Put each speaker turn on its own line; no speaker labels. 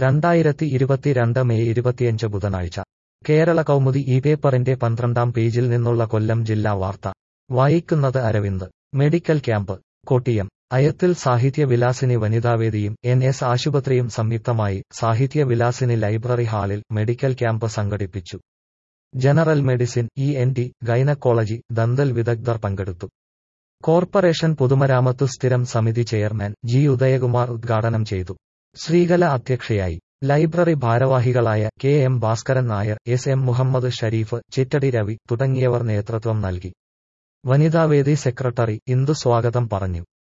രണ്ടായിരത്തി ഇരുപത്തിരണ്ട് മെയ് ഇരുപത്തിയഞ്ച് ബുധനാഴ്ച കേരള കൗമുദി ഈ പേപ്പറിന്റെ പന്ത്രണ്ടാം പേജിൽ നിന്നുള്ള കൊല്ലം ജില്ലാ വാർത്ത വായിക്കുന്നത് അരവിന്ദ് മെഡിക്കൽ ക്യാമ്പ് കൊട്ടിയം അയത്തിൽ സാഹിത്യ വിലാസിനി വനിതാവേദിയും എൻ എസ് ആശുപത്രിയും സംയുക്തമായി സാഹിത്യ വിലാസിനി ലൈബ്രറി ഹാളിൽ മെഡിക്കൽ ക്യാമ്പ് സംഘടിപ്പിച്ചു general medicine E N T gynaecology dental വിദഗ്ധർ പങ്കെടുത്തു കോർപ്പറേഷൻ പൊതുമരാമത്തു സ്ഥിരം സമിതി ചെയർമാൻ ജി ഉദയകുമാർ ഉദ്ഘാടനം ചെയ്തു ശ്രീകല അധ്യക്ഷയായി ലൈബ്രറി ഭാരവാഹികളായ K M Bhaskaran Nair S M Muhammed Shareef Chittadi Ravi തുടങ്ങിയവർ നേതൃത്വം നൽകി വനിതാവേദി സെക്രട്ടറി ഇന്ദു സ്വാഗതം പറഞ്ഞു